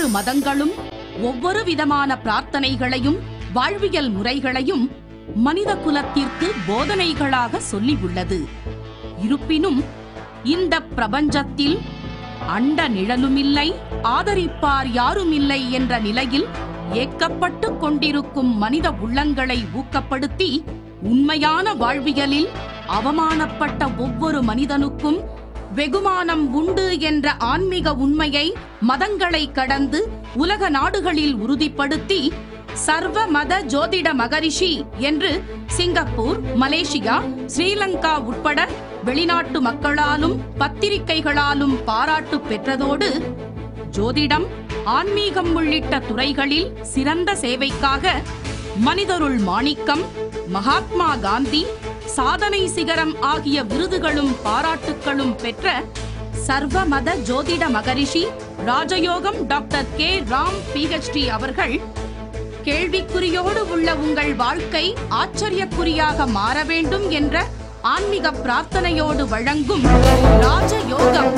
மதங்களும் ஒவ்வொரு விதமான பிரார்த்தனைகளையும் வாழ்வியல் முறைகளையும் மனித குலத்திற்கு போதனைகளாக சொல்லியுள்ளது இருப்பினும் இந்த பிரபஞ்சத்தில் அண்ட நிழலுமில்லை ஆதரிப்பார் யாருமில்லை என்ற நிலையில் ஏக்கப்பட்டு கொண்டிருக்கும் மனித உள்ளங்களை ஊக்கப்படுத்தி உண்மையான வாழ்வியலில் அவமானப்பட்ட ஒவ்வொரு மனிதனுக்கும் வெகுமானம் உண்டு என்ற ஆன்மீக உண்மையை மதங்களை கடந்து உலக நாடுகளில் உறுதிப்படுத்தி சர்வ மத ஜோதிட மகரிஷி என்று சிங்கப்பூர் மலேசியா ஸ்ரீலங்கா உட்பட வெளிநாட்டு மக்களாலும் பத்திரிகைகளாலும் பாராட்டு பெற்றதோடு ஜோதிடம் ஆன்மீகம் உள்ளிட்ட துறைகளில் சிறந்த சேவைக்காக மனிதருள் மாணிக்கம் மகாத்மா காந்தி சாதனை சிகரம் ஆகிய விருதுகளும் பாராட்டுக்களும் பெற்ற சர்வ மத ஜோதிட மகரிஷி ராஜயோகம் டாக்டர் கே ராம் பிஹெச்டி அவர்கள் கேள்விக்குறியோடு உள்ள உங்கள் வாழ்க்கை ஆச்சரியக்குறியாக மாற வேண்டும் என்ற ஆன்மீக பிரார்த்தனையோடு வழங்கும் ராஜயோகம்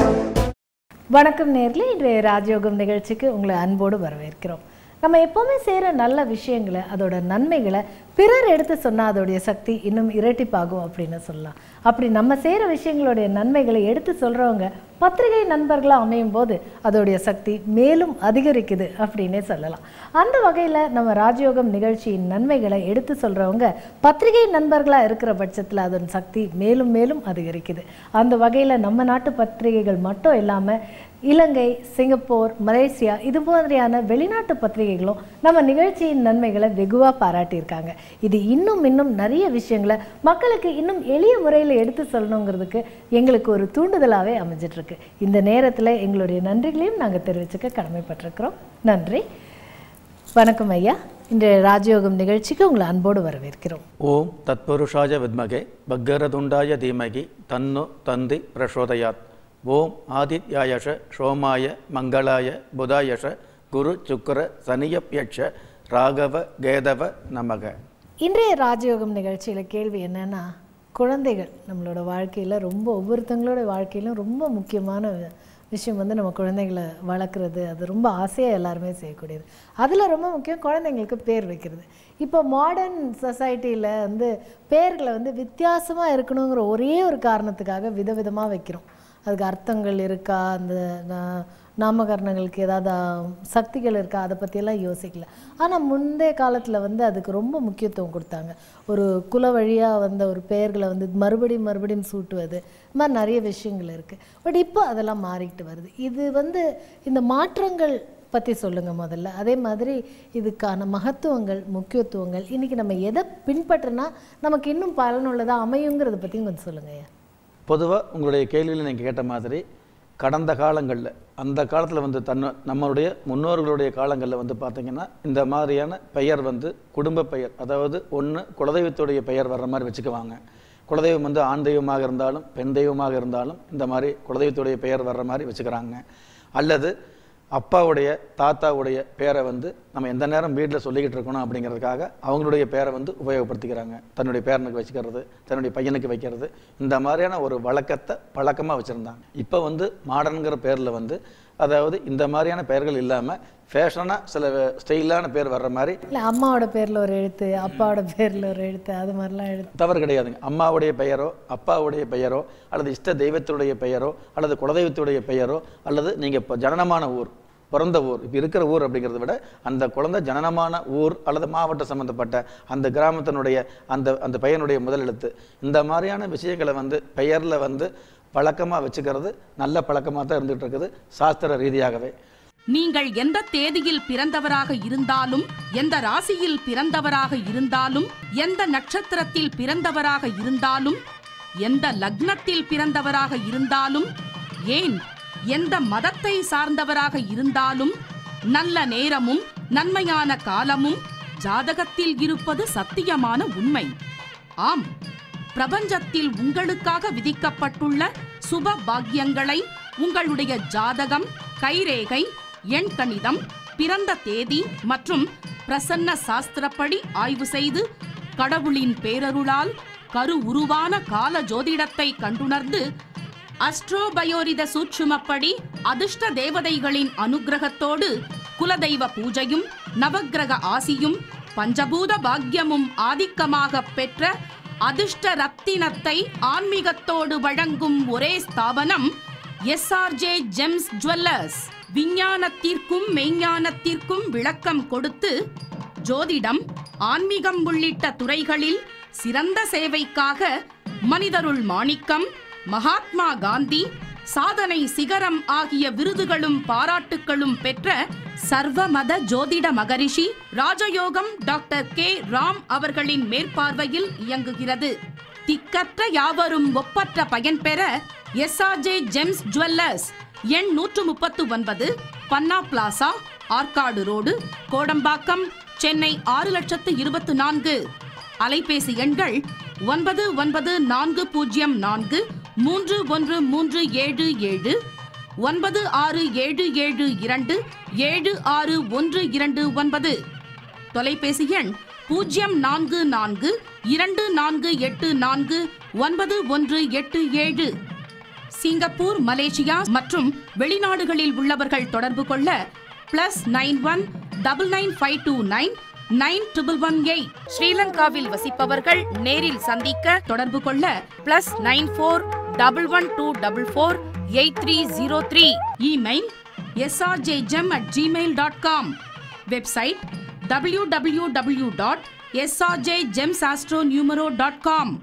வணக்கம் நேர்களே இன்றைய ராஜயோகம் நிகழ்ச்சிக்கு உங்களை அன்போடு வரவேற்கிறோம் நம்ம எப்போவுமே செய்கிற நல்ல விஷயங்களை அதோட நன்மைகளை பிறர் எடுத்து சொன்னால் அதோடைய சக்தி இன்னும் இரட்டிப்பாகும் அப்படின்னு சொல்லலாம் அப்படி நம்ம செய்கிற விஷயங்களுடைய நன்மைகளை எடுத்து சொல்கிறவங்க பத்திரிகை நண்பர்களாக அமையும் போது அதோடைய சக்தி மேலும் அதிகரிக்குது அப்படின்னே சொல்லலாம் அந்த வகையில் நம்ம ராஜயோகம் நிகழ்ச்சியின் நன்மைகளை எடுத்து சொல்கிறவங்க பத்திரிகை நண்பர்களாக இருக்கிற பட்சத்தில் அதன் சக்தி மேலும் மேலும் அதிகரிக்குது அந்த வகையில் நம்ம நாட்டு பத்திரிகைகள் மட்டும் இல்லாமல் இலங்கை சிங்கப்பூர் மலேசியா இது மாதிரியான வெளிநாட்டு பத்திரிகைகளும் நம்ம நிகழ்ச்சியின் நன்மைகளை வெகுவாக பாராட்டியிருக்காங்க இது இன்னும் இன்னும் நிறைய விஷயங்களை மக்களுக்கு இன்னும் எளிய முறையில் எடுத்து சொல்லணுங்கிறதுக்கு எங்களுக்கு ஒரு தூண்டுதலாகவே அமைஞ்சிட்ருக்கு இந்த நேரத்தில் எங்களுடைய நன்றிகளையும் நாங்கள் தெரிவிச்சுக்க கடமைப்பட்டிருக்கிறோம் நன்றி வணக்கம் ஐயா இன்றைய ராஜயோகம் நிகழ்ச்சிக்கு உங்களை அன்போடு வரவேற்கிறோம் ஓம் தத்புருஷாய வித்மகே பக்கரதுண்டாய தீமகி தன்னு தந்தி பிரசோதயாத் ஓம் ஆதித்யாயஷ சோமாய மங்களாய புதாயஷ குரு சுக்கர சனியப்யட்ச ராகவ கேதவ நமக இன்றைய ராஜயோகம் நிகழ்ச்சியில் கேள்வி என்னன்னா குழந்தைகள் நம்மளோட வாழ்க்கையில் ரொம்ப ஒவ்வொருத்தங்களோட வாழ்க்கையிலும் ரொம்ப முக்கியமான வி- விஷயம் வந்து நம்ம குழந்தைகளை வளர்க்குறது அது ரொம்ப ஆசையாக எல்லாருமே செய்யக்கூடியது அதில் ரொம்ப முக்கியம் குழந்தைங்களுக்கு பேர் வைக்கிறது இப்போ மாடர்ன் சொசைட்டியில் வந்து பேர்களை வந்து வித்தியாசமாக இருக்கணுங்கிற ஒரே ஒரு காரணத்துக்காக விதவிதமாக வைக்கிறோம் அதுக்கு அர்த்தங்கள் இருக்கா அந்த நா- நாமகரணங்களுக்கு ஏதாவது ஆ, சக்திகள் இருக்கா அதை பற்றியெல்லாம் யோசிக்கல ஆனால் முந்தைய காலத்தில் வந்து அதுக்கு ரொம்ப முக்கியத்துவம் கொடுத்தாங்க ஒரு குல வழியாக வந்த ஒரு பெயர்களை வந்து மறுபடியும் மறுபடியும் சூட்டுவது இந்த மாதிரி நிறைய விஷயங்கள் இருக்குது பட் இப்போ அதெல்லாம் மாறிக்கிட்டு வருது இது வந்து இந்த மாற்றங்கள் பற்றி சொல்லுங்கள் முதல்ல அதே மாதிரி இதுக்கான மகத்துவங்கள் முக்கியத்துவங்கள் இன்றைக்கி நம்ம எதை பின்பற்றினா நமக்கு இன்னும் பலனுள்ளதாக அமையுங்கிறத பற்றியும் கொஞ்சம் சொல்லுங்கள் ஐயா பொதுவாக உங்களுடைய கேள்வியில் நீங்கள் கேட்ட மாதிரி கடந்த காலங்களில் அந்த காலத்தில் வந்து தன்ன நம்மளுடைய முன்னோர்களுடைய காலங்களில் வந்து பார்த்தீங்கன்னா இந்த மாதிரியான பெயர் வந்து குடும்ப பெயர் அதாவது ஒன்று குலதெய்வத்துடைய பெயர் வர்ற மாதிரி வச்சுக்குவாங்க குலதெய்வம் வந்து ஆண் தெய்வமாக இருந்தாலும் பெண் தெய்வமாக இருந்தாலும் இந்த மாதிரி குலதெய்வத்துடைய பெயர் வர்ற மாதிரி வச்சுக்கிறாங்க அல்லது அப்பாவுடைய தாத்தாவுடைய பேரை வந்து நம்ம எந்த நேரம் வீட்டில் சொல்லிக்கிட்டு இருக்கணும் அப்படிங்கிறதுக்காக அவங்களுடைய பேரை வந்து உபயோகப்படுத்திக்கிறாங்க தன்னுடைய பேரனுக்கு வச்சுக்கிறது தன்னுடைய பையனுக்கு வைக்கிறது இந்த மாதிரியான ஒரு வழக்கத்தை பழக்கமாக வச்சுருந்தாங்க இப்போ வந்து மாடர்னுங்கிற பேரில் வந்து அதாவது இந்த மாதிரியான பெயர்கள் இல்லாமல் ஃபேஷனாக சில ஸ்டைலான பேர் வர்ற மாதிரி இல்லை அம்மாவோட பேரில் ஒரு எழுத்து அப்பாவோட பேரில் ஒரு எழுத்து அது மாதிரிலாம் எழுத்து தவறு கிடையாதுங்க அம்மாவுடைய பெயரோ அப்பாவுடைய பெயரோ அல்லது இஷ்ட தெய்வத்துடைய பெயரோ அல்லது குலதெய்வத்துடைய பெயரோ அல்லது நீங்கள் இப்போ ஜனனமான ஊர் பிறந்த ஊர் இப்போ இருக்கிற ஊர் அப்படிங்கிறத விட அந்த குழந்தை ஜனனமான ஊர் அல்லது மாவட்டம் சம்மந்தப்பட்ட அந்த கிராமத்தினுடைய அந்த அந்த பையனுடைய முதல் எழுத்து இந்த மாதிரியான விஷயங்களை வந்து பெயரில் வந்து பழக்கமாக வச்சுக்கிறது நல்ல பழக்கமாக தான் இருந்துகிட்டு இருக்குது சாஸ்திர ரீதியாகவே நீங்கள் எந்த தேதியில் பிறந்தவராக இருந்தாலும் எந்த ராசியில் பிறந்தவராக இருந்தாலும் எந்த நட்சத்திரத்தில் பிறந்தவராக இருந்தாலும் எந்த லக்னத்தில் பிறந்தவராக இருந்தாலும் ஏன் எந்த மதத்தை சார்ந்தவராக இருந்தாலும் நல்ல நேரமும் நன்மையான காலமும் ஜாதகத்தில் இருப்பது சத்தியமான உண்மை ஆம் பிரபஞ்சத்தில் உங்களுக்காக விதிக்கப்பட்டுள்ள சுப பாக்கியங்களை உங்களுடைய ஜாதகம் கைரேகை எண் கணிதம் பிறந்த தேதி மற்றும் பிரசன்ன சாஸ்திரப்படி ஆய்வு செய்து கடவுளின் பேரருளால் கரு உருவான கால ஜோதிடத்தை கண்டுணர்ந்து அஸ்ட்ரோபயோரித சூட்சுமப்படி அதிர்ஷ்ட தேவதைகளின் அனுக்கிரகத்தோடு குலதெய்வ பூஜையும் நவக்கிரக ஆசியும் பஞ்சபூத பாக்கியமும் ஆதிக்கமாக பெற்ற அதிர்ஷ்ட ரத்தினத்தை ஆன்மீகத்தோடு வழங்கும் ஒரே ஸ்தாபனம் எஸ்ஆர்ஜே ஜெம்ஸ் ஜுவல்லர்ஸ் விஞ்ஞானத்திற்கும் மெய்ஞானத்திற்கும் விளக்கம் கொடுத்து ஜோதிடம் ஆன்மீகம் உள்ளிட்ட துறைகளில் சிறந்த சேவைக்காக மனிதருள் மாணிக்கம் மகாத்மா காந்தி சாதனை சிகரம் ஆகிய விருதுகளும் பாராட்டுகளும் பெற்ற சர்வமத ஜோதிட மகரிஷி ராஜயோகம் டாக்டர் கே ராம் அவர்களின் மேற்பார்வையில் இயங்குகிறது திக்கற்ற யாவரும் ஒப்பற்ற பயன்பெற எஸ்ஆர்ஜே ஜெம்ஸ் ஜுவல்லர்ஸ் எண் நூற்று முப்பத்து ஒன்பது பன்னா பிளாசா ஆற்காடு ரோடு கோடம்பாக்கம் சென்னை ஆறு லட்சத்து இருபத்து நான்கு அலைபேசி எண்கள் ஒன்பது ஒன்பது நான்கு பூஜ்ஜியம் நான்கு மூன்று ஒன்று மூன்று ஏழு ஏழு ஒன்பது ஆறு ஏழு ஏழு இரண்டு ஏழு ஆறு ஒன்று இரண்டு ஒன்பது தொலைபேசி எண் பூஜ்ஜியம் நான்கு நான்கு இரண்டு நான்கு எட்டு நான்கு ஒன்பது ஒன்று எட்டு ஏழு சிங்கப்பூர் மலேசியா மற்றும் வெளிநாடுகளில் உள்ளவர்கள் தொடர்பு கொள்ள plus nine one double nine five two nine nine triple one eight ஸ்ரீலங்காவில் வசிப்பவர்கள் நேரில் சந்திக்க தொடர்பு கொள்ள plus nine four double one two double four eight three zero three email SRJ gem at Gmail dot com website W W W dot SRJ gems astro numero dot com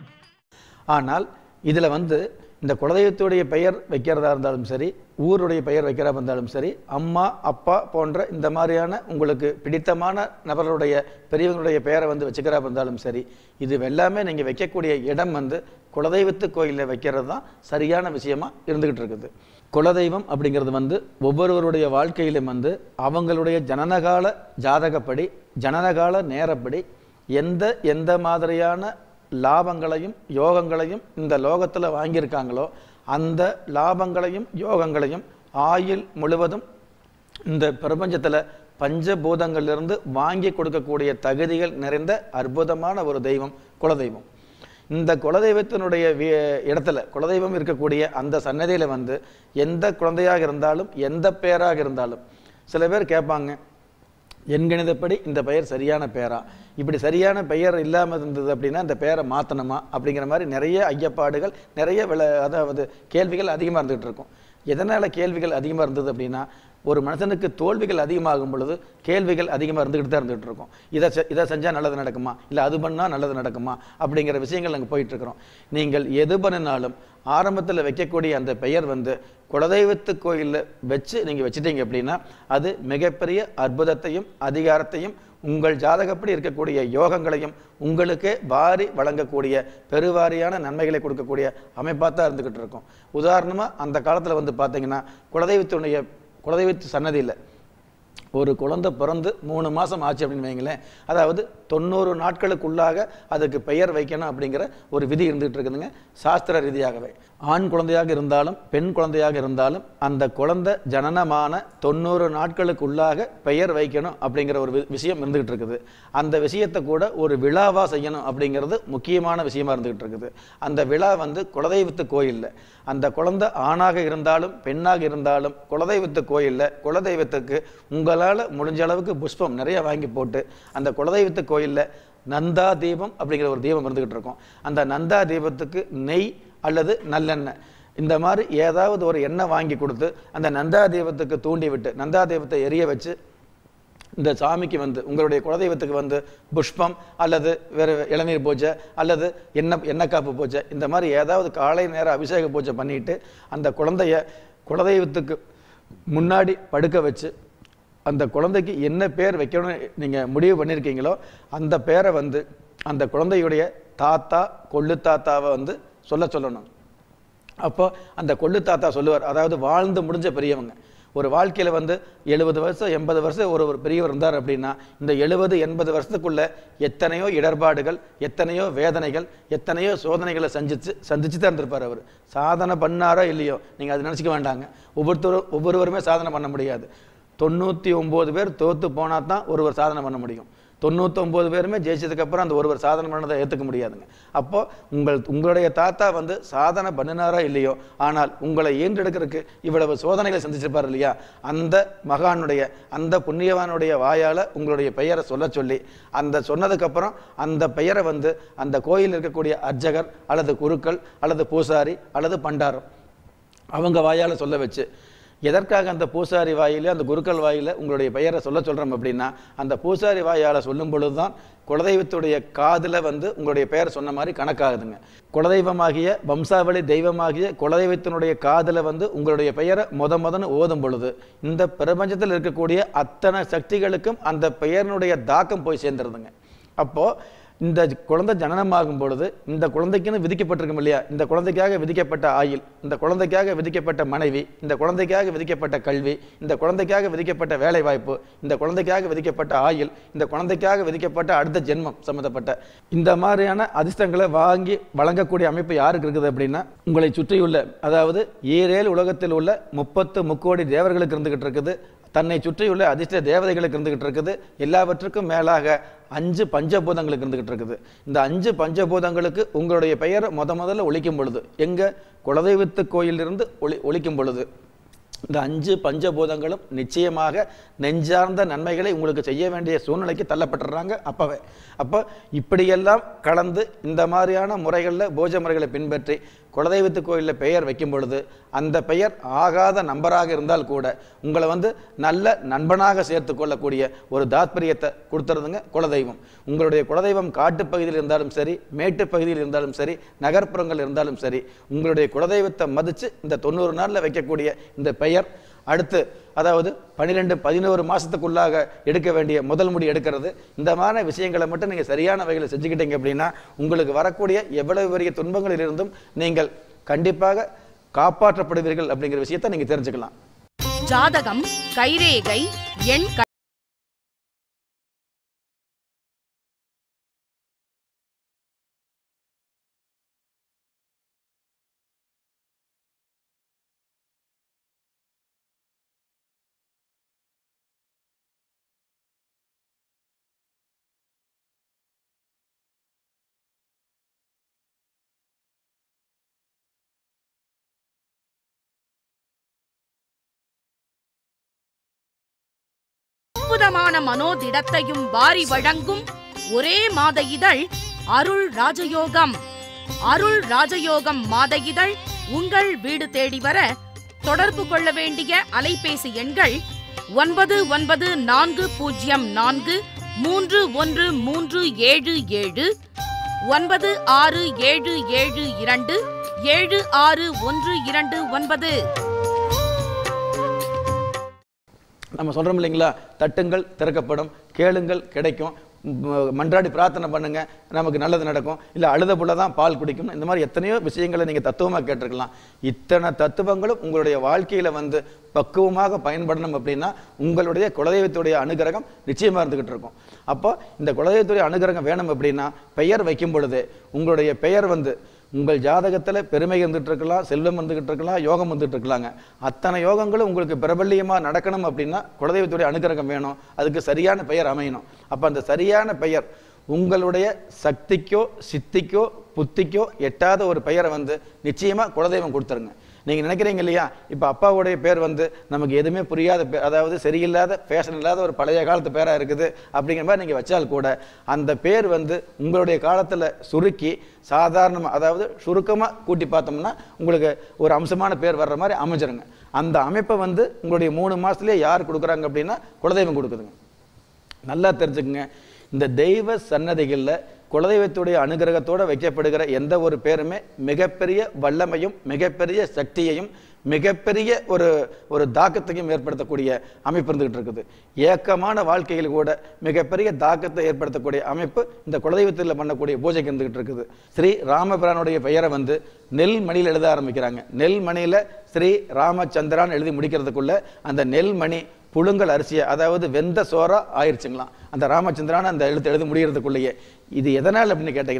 ஆனால் இதில் வந்து இந்த குலதெய்வத்துடைய பெயர் வைக்கிறதா இருந்தாலும் சரி ஊருடைய பெயர் வைக்கிறதா இருந்தாலும் சரி அம்மா அப்பா போன்ற இந்த மாதிரியான உங்களுக்கு பிடித்தமான நபர்களுடைய பெரியவங்களுடைய பெயரை வந்து வச்சுக்கிறா இருந்தாலும் சரி இது எல்லாமே நீங்கள் வைக்கக்கூடிய இடம் வந்து குலதெய்வத்து கோயிலில் வைக்கிறது தான் சரியான விஷயமா இருந்துகிட்டு இருக்குது குலதெய்வம் அப்படிங்கிறது வந்து ஒவ்வொருவருடைய வாழ்க்கையிலும் வந்து அவங்களுடைய ஜனனகால ஜாதகப்படி ஜனனகால நேரப்படி எந்த எந்த மாதிரியான லாபங்களையும் யோகங்களையும் இந்த லோகத்தில் வாங்கியிருக்காங்களோ அந்த லாபங்களையும் யோகங்களையும் ஆயுள் முழுவதும் இந்த பிரபஞ்சத்தில் பஞ்சபூதங்களிலிருந்து வாங்கி கொடுக்கக்கூடிய தகுதிகள் நிறைந்த அற்புதமான ஒரு தெய்வம் குலதெய்வம் இந்த குலதெய்வத்தினுடைய வி- இடத்துல குலதெய்வம் இருக்கக்கூடிய அந்த சன்னதியில் வந்து எந்த குழந்தையாக இருந்தாலும் எந்த பேராக இருந்தாலும் சில பேர் கேட்பாங்க எண்கணிதப்படி இந்த பெயர் சரியான பெயரா இப்படி சரியான பெயர் இல்லாமல் இருந்தது அப்படின்னா இந்த பெயரை மாற்றணுமா அப்படிங்கிற மாதிரி நிறைய ஐயப்பாடுகள் நிறைய விள அதாவது கேள்விகள் அதிகமாக இருந்துகிட்டு இருக்கும் எதனால் கேள்விகள் அதிகமாக இருந்தது அப்படின்னா ஒரு மனுஷனுக்கு தோல்விகள் அதிகமாகும் பொழுது கேள்விகள் அதிகமாக இருந்துக்கிட்டு தான் இருந்துகிட்டு இருக்கும் இதை செ- இதை செஞ்சால் நல்லது நடக்குமா இல்லை அது பண்ணால் நல்லது நடக்குமா அப்படிங்கிற விஷயங்கள் நாங்கள் போயிட்டுருக்குறோம் நீங்கள் எது பண்ணினாலும் ஆரம்பத்தில் வைக்கக்கூடிய அந்த பெயர் வந்து குலதெய்வத்து கோயிலில் வச்சு நீங்கள் வச்சிட்டீங்க அப்படின்னா அது மிகப்பெரிய அற்புதத்தையும் அதிகாரத்தையும் உங்கள் ஜாதகப்படி இருக்கக்கூடிய யோகங்களையும் உங்களுக்கே வாரி வழங்கக்கூடிய பெருவாரியான நன்மைகளை கொடுக்கக்கூடிய அமைப்பாக தான் இருந்துக்கிட்டு இருக்கும் உதாரணமாக அந்த காலத்தில் வந்து பார்த்தீங்கன்னா குலதெய்வத்தினுடைய குலதெய்வத்து சன்னதியில் ஒரு குழந்தை பிறந்து மூணு மாதம் ஆச்சு அப்படின்னு வைங்களேன் அதாவது தொண்ணூறு நாட்களுக்குள்ளாக அதுக்கு பெயர் வைக்கணும் அப்படிங்கிற ஒரு விதி இருந்துகிட்டு இருக்குதுங்க சாஸ்திர ரீதியாகவே ஆண் குழந்தையாக இருந்தாலும் பெண் குழந்தையாக இருந்தாலும் அந்த குழந்தை ஜனனமான தொண்ணூறு நாட்களுக்குள்ளாக பெயர் வைக்கணும் அப்படிங்கிற ஒரு வி- விஷயம் இருந்துகிட்டு இருக்குது அந்த விஷயத்தை கூட ஒரு விழாவாக செய்யணும் அப்படிங்கிறது முக்கியமான விஷயமா இருந்துகிட்டு இருக்குது அந்த விழா வந்து குலதெய்வத்து கோயிலில் அந்த குழந்தை ஆணாக இருந்தாலும் பெண்ணாக இருந்தாலும் குலதெய்வத்து கோயிலில் குலதெய்வத்துக்கு உங்களால் முடிஞ்ச அளவுக்கு புஷ்பம் நிறைய வாங்கி போட்டு அந்த குலதெய்வத்து கோயிலில் நந்தா தீபம் அப்படிங்கிற ஒரு தீபம் இருந்துகிட்டு இருக்கும் அந்த நந்தா தீபத்துக்கு நெய் அல்லது நல்லெண்ணெய் இந்த மாதிரி ஏதாவது ஒரு எண்ணெய் வாங்கி கொடுத்து அந்த நந்தா தீபத்துக்கு தூண்டி விட்டு நந்தா தீபத்தை எரிய வச்சு இந்த சாமிக்கு வந்து உங்களுடைய குலதெய்வத்துக்கு வந்து புஷ்பம் அல்லது வேறு இளநீர் பூஜை அல்லது எண்ணெய் எண்ணெய் காப்பு பூஜை இந்த மாதிரி ஏதாவது காலை நேர அபிஷேக பூஜை பண்ணிட்டு அந்த குழந்தைய குலதெய்வத்துக்கு முன்னாடி படுக்க வச்சு அந்த குழந்தைக்கு என்ன பேர் வைக்கணும்னு நீங்கள் முடிவு பண்ணியிருக்கீங்களோ அந்த பேரை வந்து அந்த குழந்தையுடைய தாத்தா கொள்ளு தாத்தாவை வந்து சொல்ல சொல்லணும் அப்போ அந்த கொள்ளு தாத்தா சொல்லுவார் அதாவது வாழ்ந்து முடிஞ்ச பெரியவங்க ஒரு வாழ்க்கையில் வந்து எழுபது வருஷம் எண்பது வருஷம் ஒரு ஒரு பெரியவர் இருந்தார் அப்படின்னா இந்த எழுபது எண்பது வருஷத்துக்குள்ள எத்தனையோ இடர்பாடுகள் எத்தனையோ வேதனைகள் எத்தனையோ சோதனைகளை சந்திச்சு சந்திச்சு தான் இருந்திருப்பார் அவர் சாதனை பண்ணாரோ இல்லையோ நீங்கள் அது நினச்சிக்க வேண்டாங்க ஒவ்வொருத்தரும் ஒவ்வொருவருமே சாதனை பண்ண முடியாது தொண்ணூற்றி ஒம்பது பேர் தோற்று போனால் தான் ஒருவர் சாதனை பண்ண முடியும் தொண்ணூத்தொம்பது பேருமே ஜெயிச்சதுக்கு அப்புறம் அந்த ஒருவர் சாதனை பண்ணதை ஏற்றுக்க முடியாதுங்க அப்போ உங்கள் உங்களுடைய தாத்தா வந்து சாதனை பண்ணினாரோ இல்லையோ ஆனால் உங்களை ஈன்றெடுக்கிறதுக்கு இவ்வளவு சோதனைகளை சந்திச்சிருப்பார் இல்லையா அந்த மகானுடைய அந்த புண்ணியவானுடைய வாயால உங்களுடைய பெயரை சொல்ல சொல்லி அந்த சொன்னதுக்கப்புறம் அந்த பெயரை வந்து அந்த கோயில் இருக்கக்கூடிய அர்ச்சகர் அல்லது குருக்கள் அல்லது பூசாரி அல்லது பண்டாரம் அவங்க வாயால சொல்ல வச்சு எதற்காக அந்த பூசாரி வாயில அந்த குருக்கள் வாயில உங்களுடைய பெயரை சொல்ல சொல்றோம் அப்படின்னா அந்த பூசாரி வாயால சொல்லும் பொழுது தான் குலதெய்வத்துடைய காதுல வந்து உங்களுடைய பெயர் சொன்ன மாதிரி கணக்காகுதுங்க குலதெய்வமாகிய வம்சாவளி தெய்வமாகிய குலதெய்வத்தினுடைய காதுல வந்து உங்களுடைய பெயரை முத முதன்னு ஓதும் பொழுது இந்த பிரபஞ்சத்தில் இருக்கக்கூடிய அத்தனை சக்திகளுக்கும் அந்த பெயரினுடைய தாக்கம் போய் சேர்ந்துருதுங்க அப்போ இந்த குழந்தை ஜனனமாகும் பொழுது இந்த குழந்தைக்குன்னு விதிக்கப்பட்டிருக்கும் இல்லையா இந்த குழந்தைக்காக விதிக்கப்பட்ட ஆயுள் இந்த குழந்தைக்காக விதிக்கப்பட்ட மனைவி இந்த குழந்தைக்காக விதிக்கப்பட்ட கல்வி இந்த குழந்தைக்காக விதிக்கப்பட்ட வேலை வாய்ப்பு இந்த குழந்தைக்காக விதிக்கப்பட்ட ஆயுள் இந்த குழந்தைக்காக விதிக்கப்பட்ட அடுத்த ஜென்மம் சம்மந்தப்பட்ட இந்த மாதிரியான அதிர்ஷ்டங்களை வாங்கி வழங்கக்கூடிய அமைப்பு யாருக்கு இருக்குது அப்படின்னா உங்களை சுற்றியுள்ள அதாவது ஈரேல் உலகத்தில் உள்ள முப்பத்து முக்கோடி தேவர்களுக்கு இருந்துகிட்டு இருக்குது தன்னை சுற்றியுள்ள அதிர்ஷ்ட தேவதைகளுக்கு இருந்துகிட்டு இருக்குது எல்லாவற்றுக்கும் மேலாக அஞ்சு பஞ்சபூதங்களுக்கு இருந்துகிட்டு இருக்குது இந்த அஞ்சு பஞ்சபூதங்களுக்கு உங்களுடைய பெயர் முத முதல்ல ஒழிக்கும் பொழுது எங்க குலதெய்வத்து கோயிலிருந்து ஒளி ஒழிக்கும் பொழுது இந்த அஞ்சு பஞ்சபூதங்களும் நிச்சயமாக நெஞ்சார்ந்த நன்மைகளை உங்களுக்கு செய்ய வேண்டிய சூழ்நிலைக்கு தள்ளப்பட்டுறாங்க அப்பவே அப்போ இப்படியெல்லாம் கலந்து இந்த மாதிரியான முறைகளில் பூஜை முறைகளை பின்பற்றி குலதெய்வத்து கோயிலில் பெயர் வைக்கும் பொழுது அந்த பெயர் ஆகாத நம்பராக இருந்தால் கூட உங்களை வந்து நல்ல நண்பனாக சேர்த்து கொள்ளக்கூடிய ஒரு தாத்பரியத்தை கொடுத்துருதுங்க குலதெய்வம் உங்களுடைய குலதெய்வம் காட்டுப் பகுதியில் இருந்தாலும் சரி மேட்டுப் பகுதியில் இருந்தாலும் சரி நகர்ப்புறங்கள் இருந்தாலும் சரி உங்களுடைய குலதெய்வத்தை மதித்து இந்த தொண்ணூறு நாளில் வைக்கக்கூடிய இந்த பெயர் அடுத்து அதாவது பன்னிரெண்டு பதினோரு மாசத்துக்குள்ளாக எடுக்க வேண்டிய முதல் முடி எடுக்கிறது இந்த மாதிரி விஷயங்களை மட்டும் நீங்க சரியான வகையில் செஞ்சுக்கிட்டீங்க அப்படின்னா உங்களுக்கு வரக்கூடிய எவ்வளவு பெரிய துன்பங்களிலிருந்தும் நீங்கள் கண்டிப்பாக காப்பாற்றப்படுவீர்கள் அப்படிங்கிற விஷயத்தை நீங்க தெரிஞ்சுக்கலாம் ஜாதகம் கைரேகை எண் க- அற்புதமான மனோதிடத்தையும் வாரி வழங்கும் ஒரே மாத இதழ் அருள் ராஜயோகம் அருள் ராஜயோகம் மாத இதழ் உங்கள் வீடு தேடி வர தொடர்பு கொள்ள வேண்டிய அலைபேசி எண்கள் ஒன்பது ஒன்பது நான்கு பூஜ்ஜியம் நான்கு மூன்று ஒன்று மூன்று ஏழு ஏழு ஒன்பது ஆறு ஏழு ஏழு இரண்டு ஏழு ஆறு ஒன்று இரண்டு ஒன்பது நம்ம சொல்றோம் இல்லைங்களா தட்டுங்கள் திறக்கப்படும் கேளுங்கள் கிடைக்கும் ம- மன்றாடி பிரார்த்தனை பண்ணுங்க நமக்கு நல்லது நடக்கும் இல்ல அழுத புள்ள தான் பால் குடிக்கும் இந்த மாதிரி எத்தனையோ விஷயங்களை நீங்க தத்துவமா கேட்டிருக்கலாம் இத்தனை தத்துவங்களும் உங்களுடைய வாழ்க்கையில வந்து பக்குவமாக பயன்படணும் அப்படின்னா உங்களுடைய குலதெய்வத்துடைய அனுகிரகம் நிச்சயமா இருந்துகிட்டு இருக்கும் அப்போ இந்த குலதெய்வத்துடைய அனுகிரகம் வேணும் அப்படின்னா பெயர் வைக்கும் பொழுது உங்களுடைய பெயர் வந்து உங்கள் ஜாதகத்துல பெருமை இருந்துட்டு இருக்கலாம் செல்வம் வந்துகிட்டு இருக்கலாம் யோகம் வந்துட்டு இருக்கலாங்க அத்தனை யோகங்களும் உங்களுக்கு பிரபல்யமா நடக்கணும் அப்படின்னா குலதெய்வத்துடைய அனுகிரகம் வேணும் அதுக்கு சரியான பெயர் அமையணும் அப்ப அந்த சரியான பெயர் உங்களுடைய சக்திக்கோ சித்திக்கோ புத்திக்கோ எட்டாத ஒரு பெயரை வந்து நிச்சயமா குலதெய்வம் கொடுத்துருங்க நீங்க நினைக்கிறீங்க இல்லையா இப்ப அப்பாவுடைய பேர் வந்து நமக்கு எதுவுமே புரியாத பேர் அதாவது சரியில்லாத ஃபேஷன் இல்லாத ஒரு பழைய காலத்து பேரா இருக்குது அப்படிங்கிற மாதிரி நீங்க வச்சால் கூட அந்த பேர் வந்து உங்களுடைய காலத்துல சுருக்கி சாதாரணமா அதாவது சுருக்கமா கூட்டி பார்த்தோம்னா உங்களுக்கு ஒரு அம்சமான பேர் வர்ற மாதிரி அமைஞ்சிருங்க அந்த அமைப்பை வந்து உங்களுடைய மூணு மாசத்துலயே யார் கொடுக்குறாங்க அப்படின்னா குலதெய்வம் கொடுக்குதுங்க நல்லா தெரிஞ்சுக்குங்க இந்த தெய்வ சன்னதிகளில் குலதெய்வத்துடைய அனுகிரகத்தோட வைக்கப்படுகிற எந்த ஒரு பேருமே மிகப்பெரிய வல்லமையும் மிகப்பெரிய சக்தியையும் மிகப்பெரிய ஒரு ஒரு தாக்கத்தையும் ஏற்படுத்தக்கூடிய அமைப்பு இருந்துகிட்டு இருக்குது ஏக்கமான வாழ்க்கையில் கூட மிகப்பெரிய தாக்கத்தை ஏற்படுத்தக்கூடிய அமைப்பு இந்த குலதெய்வத்தில் பண்ணக்கூடிய பூஜைக்கு இருந்துகிட்டு இருக்குது ஸ்ரீ ராமபிரானுடைய பெயரை வந்து நெல் மணியில் எழுத ஆரம்பிக்கிறாங்க நெல் மணியில ஸ்ரீ ராமச்சந்திரான் எழுதி முடிக்கிறதுக்குள்ள அந்த நெல் மணி புழுங்கல் அரிசியை அதாவது வெந்த சோறா ஆயிருச்சுங்களாம் அந்த ராமச்சந்திரான் அந்த எழுத்து எழுதி முடிகிறதுக்குள்ளேயே இது எதனால் அப்படின்னு கேட்டிங்கன்னா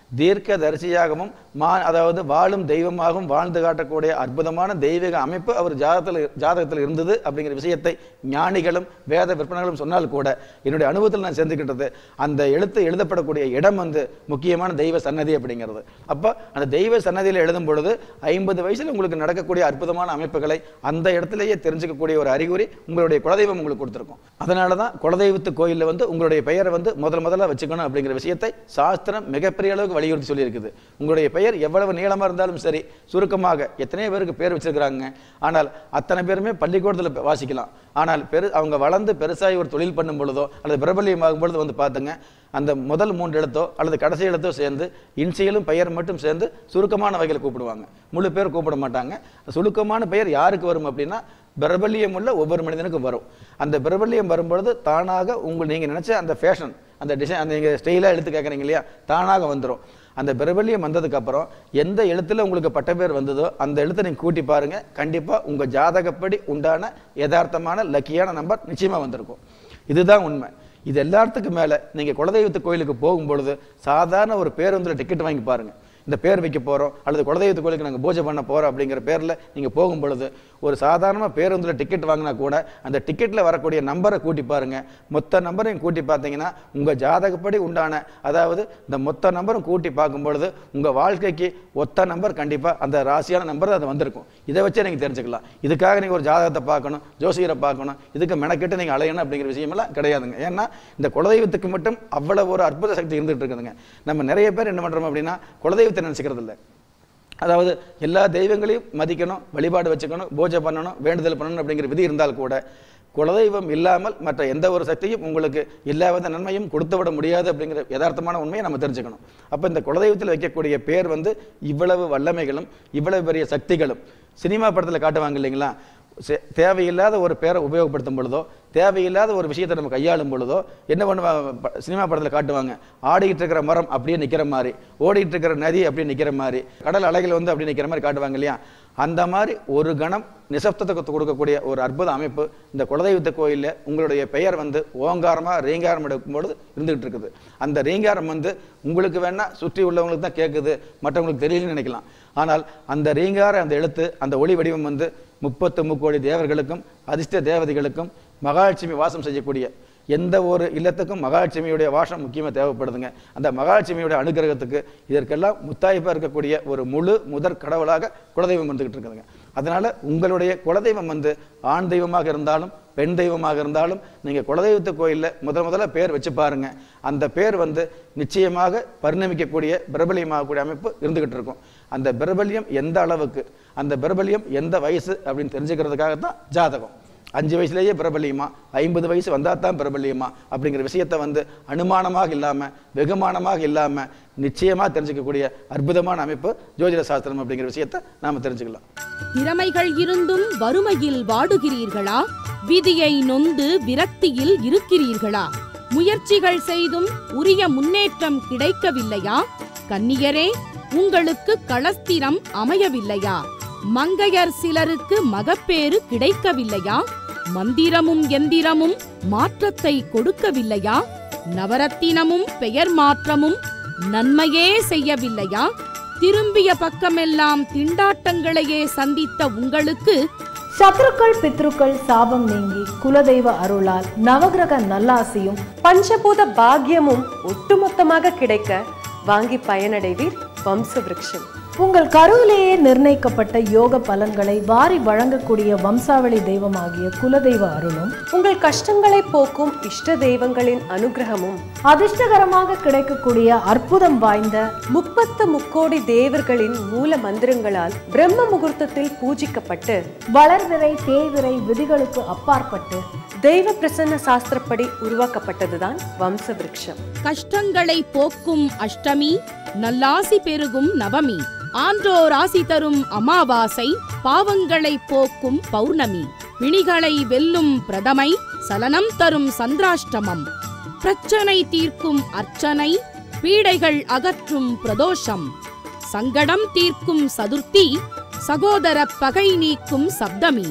தீர்க்க தரிசியாகவும் மா அதாவது வாழும் தெய்வமாகவும் வாழ்ந்து காட்டக்கூடிய அற்புதமான தெய்வீக அமைப்பு அவர் ஜாதகத்தில் ஜாதகத்தில் இருந்தது அப்படிங்கிற விஷயத்தை ஞானிகளும் வேத விற்பனைகளும் சொன்னால் கூட என்னுடைய அனுபவத்தில் நான் சேர்ந்துக்கிட்டது அந்த எழுத்து எழுதப்படக்கூடிய இடம் வந்து முக்கியமான தெய்வ சன்னதி அப்படிங்கிறது அப்போ அந்த தெய்வ சன்னதியில் எழுதும் பொழுது ஐம்பது வயசில் உங்களுக்கு நடக்கக்கூடிய அற்புதமான அமைப்புகளை அந்த இடத்திலேயே தெரிஞ்சுக்கக்கூடிய ஒரு அறிகுறி உங்களுடைய குலதெய்வம் உங்களுக்கு கொடுத்துருக்கும் அதனால தான் குலதெய்வத்து கோயிலில் வந்து உங்களுடைய பெயரை வந்து முதல் முதல்ல வச்சுக்கணும் அப்படிங்கிற விஷயத்தை சாஸ்திரம் மிகப்பெரிய அளவுக்கு வலியுறுத்தி சொல்லியிருக்குது உங்களுடைய பெயர் எவ்வளவு நீளமாக இருந்தாலும் சரி சுருக்கமாக எத்தனையோ பேருக்கு பேர் வச்சிருக்கிறாங்க ஆனால் அத்தனை பேருமே பள்ளிக்கூடத்தில் வாசிக்கலாம் ஆனால் பெரு அவங்க வளர்ந்து பெருசாகி ஒரு தொழில் பண்ணும் பொழுதோ அல்லது பிரபல்யமாகும் பொழுது வந்து பார்த்துங்க அந்த முதல் மூன்று எழுத்தோ அல்லது கடைசி எழுத்தோ சேர்ந்து இன்சியலும் பெயர் மட்டும் சேர்ந்து சுருக்கமான வகையில் கூப்பிடுவாங்க முழு பேர் கூப்பிட மாட்டாங்க சுருக்கமான பெயர் யாருக்கு வரும் அப்படின்னா பிரபல்யம் உள்ள ஒவ்வொரு மனிதனுக்கும் வரும் அந்த பிரபல்யம் வரும்பொழுது தானாக உங்கள் நீங்கள் நினச்ச அந்த ஃபேஷன் அந்த டிசைன் அந்த நீங்கள் ஸ்டைலாக எழுத்து கேட்குறீங்க இல்லையா தானாக வந்துடும் அந்த பிரபல்யம் வந்ததுக்கப்புறம் எந்த எழுத்துல உங்களுக்கு பட்ட பேர் வந்ததோ அந்த எழுத்தை நீங்கள் கூட்டி பாருங்க கண்டிப்பாக உங்கள் ஜாதகப்படி உண்டான யதார்த்தமான லக்கியான நம்பர் நிச்சயமாக வந்திருக்கும் இதுதான் உண்மை இது எல்லாத்துக்கும் மேலே நீங்கள் குலதெய்வத்து கோயிலுக்கு போகும்பொழுது சாதாரண ஒரு பேருந்தில் டிக்கெட் வாங்கி பாருங்க இந்த பேர் வைக்க போகிறோம் அல்லது குலதெய்வத்து கோயிலுக்கு நாங்கள் பூஜை பண்ண போகிறோம் அப்படிங்கிற பேரில் நீங்கள் போகும் பொழுது ஒரு சாதாரண பேருந்தில் டிக்கெட் வாங்கினா கூட அந்த டிக்கெட்டில் வரக்கூடிய நம்பரை கூட்டி பாருங்க மொத்த நம்பரையும் கூட்டி பார்த்தீங்கன்னா உங்கள் ஜாதகப்படி உண்டான அதாவது இந்த மொத்த நம்பரும் கூட்டி பார்க்கும் பொழுது உங்கள் வாழ்க்கைக்கு ஒத்த நம்பர் கண்டிப்பாக அந்த ராசியான நம்பர் அது வந்திருக்கும் இதை வச்சே நீங்கள் தெரிஞ்சுக்கலாம் இதுக்காக நீங்கள் ஒரு ஜாதகத்தை பார்க்கணும் ஜோசியரை பார்க்கணும் இதுக்கு மெனக்கெட்டு நீங்கள் அலையணும் அப்படிங்கிற விஷயமெல்லாம் கிடையாதுங்க ஏன்னா இந்த குலதெய்வத்துக்கு மட்டும் அவ்வளவு ஒரு அற்புத சக்தி இருந்துகிட்டு இருக்குதுங்க நம்ம நிறைய பேர் என்ன பண்ணுறோம் அப்படின்னா குலதெய்வத்தை நினச்சிக்கிறது இல்லை அதாவது எல்லா தெய்வங்களையும் மதிக்கணும் வழிபாடு வச்சுக்கணும் பூஜை பண்ணணும் வேண்டுதல் பண்ணணும் அப்படிங்கிற விதி இருந்தால் கூட குலதெய்வம் இல்லாமல் மற்ற எந்த ஒரு சக்தியும் உங்களுக்கு எல்லா வித நன்மையும் கொடுத்து விட முடியாது அப்படிங்கிற யதார்த்தமான உண்மையை நம்ம தெரிஞ்சுக்கணும் அப்போ இந்த குலதெய்வத்தில் வைக்கக்கூடிய பேர் வந்து இவ்வளவு வல்லமைகளும் இவ்வளவு பெரிய சக்திகளும் சினிமா படத்தில் காட்டுவாங்க இல்லைங்களா சே- தேவையில்லாத ஒரு பேரை உபயோகப்படுத்தும் பொழுதோ தேவையில்லாத ஒரு விஷயத்தை நம்ம கையாளும் பொழுதோ என்ன பண்ணுவாங்க ப- சினிமா படத்தில் காட்டுவாங்க ஆடிக்கிட்டு இருக்கிற மரம் அப்படியே நிற்கிற மாதிரி ஓடிட்டு இருக்கிற நதி அப்படியே நிற்கிற மாதிரி கடல் அலைகள் வந்து அப்படியே நிற்கிற மாதிரி காட்டுவாங்க இல்லையா அந்த மாதிரி ஒரு கணம் நிசப்தத்தை கொத்து கொடுக்கக்கூடிய ஒரு அற்புத அமைப்பு இந்த குலதெய்வத்த கோயிலில் உங்களுடைய பெயர் வந்து ஓங்காரமாக ரீங்காரம் எடுக்கும்பொழுது இருந்துகிட்டு இருக்குது அந்த ரீங்காரம் வந்து உங்களுக்கு வேணா சுற்றி உள்ளவங்களுக்கு தான் கேட்குது மற்றவங்களுக்கு தெரியலன்னு நினைக்கலாம் ஆனால் அந்த ரீங்கார அந்த எழுத்து அந்த ஒளி வடிவம் வந்து முப்பத்து முக்கோடி தேவர்களுக்கும் அதிர்ஷ்ட தேவதைகளுக்கும் மகாலட்சுமி வாசம் செய்யக்கூடிய எந்த ஒரு இல்லத்துக்கும் மகாலட்சுமியுடைய வாசம் முக்கியமாக தேவைப்படுதுங்க அந்த மகாலட்சுமியுடைய அனுகிரகத்துக்கு இதற்கெல்லாம் முத்தாய்ப்பாக இருக்கக்கூடிய ஒரு முழு முதற் கடவுளாக குலதெய்வம் வந்துகிட்டு இருக்குதுங்க அதனால உங்களுடைய குலதெய்வம் வந்து ஆண் தெய்வமாக இருந்தாலும் பெண் தெய்வமாக இருந்தாலும் நீங்கள் குலதெய்வத்து கோயிலில் முதல் முதல்ல பேர் வச்சு பாருங்க அந்த பேர் வந்து நிச்சயமாக பரிணமிக்கக்கூடிய பிரபலியமாகக்கூடிய அமைப்பு இருந்துகிட்டு இருக்கும் அந்த பிரபல்யம் எந்த அளவுக்கு அந்த பிரபல்யம் எந்த வயசு அப்படின்னு தெரிஞ்சுக்கிறதுக்காகத்தான் ஜாதகம் அஞ்சு வயசுலேயே பிரபல்யமா ஐம்பது வயசு வந்தால் தான் பிரபல்யமா அப்படிங்கிற விஷயத்தை வந்து அனுமானமாக இல்லாமல் வெகுமானமாக இல்லாமல் நிச்சயமாக தெரிஞ்சுக்கக்கூடிய அற்புதமான அமைப்பு ஜோதிட சாஸ்திரம் அப்படிங்கிற விஷயத்தை நாம் தெரிஞ்சுக்கலாம் திறமைகள் இருந்தும் வறுமையில் வாடுகிறீர்களா விதியை நொந்து விரக்தியில் இருக்கிறீர்களா முயற்சிகள் செய்தும் உரிய முன்னேற்றம் கிடைக்கவில்லையா கன்னியரே உங்களுக்கு களஸ்திரம் அமையவில்லையா மங்கையர் சிலருக்கு மகப்பேறு கிடைக்கவில்லையா மந்திரமும் எந்திரமும் மாற்றத்தை கொடுக்கவில்லையா நவரத்தினமும் பெயர் மாற்றமும் நன்மையே செய்யவில்லையா திரும்பிய பக்கமெல்லாம் திண்டாட்டங்களையே சந்தித்த உங்களுக்கு சத்ருக்கள் பித்ருக்கள் சாபம் நீங்கி குலதெய்வ அருளால் நவகிரக நல்லாசியும் பஞ்சபூத பாக்கியமும் ஒட்டுமொத்தமாக கிடைக்க வாங்கி பயனடைவீர் வம்ச விருட்சம் உங்கள் கருவிலேயே நிர்ணயிக்கப்பட்ட யோக பலன்களை வாரி வழங்கக்கூடிய வம்சாவளி தெய்வமாகிய குலதெய்வ அருளும் உங்கள் கஷ்டங்களை போக்கும் இஷ்ட தெய்வங்களின் அனுகிரகமும் அதிர்ஷ்டகரமாக கிடைக்கக்கூடிய அற்புதம் வாய்ந்த முப்பத்து முக்கோடி தேவர்களின் மூல மந்திரங்களால் பிரம்ம முகூர்த்தத்தில் பூஜிக்கப்பட்டு வளர்விரை தேய்விரை விதிகளுக்கு அப்பாற்பட்டு தெய்வ பிரசன்ன சாஸ்திரப்படி உருவாக்கப்பட்டதுதான் வம்ச விருட்சம் கஷ்டங்களை போக்கும் அஷ்டமி நல்லாசி பெருகும் நவமி ஆன்றோர் ஆசி தரும் அமாவாசை பாவங்களை போக்கும் பௌர்ணமி பிணிகளை வெல்லும் பிரதமை சலனம் தரும் சந்திராஷ்டமம் பிரச்சனை தீர்க்கும் அர்ச்சனை பீடைகள் அகற்றும் பிரதோஷம் சங்கடம் தீர்க்கும் சதுர்த்தி சகோதர பகை நீக்கும் சப்தமி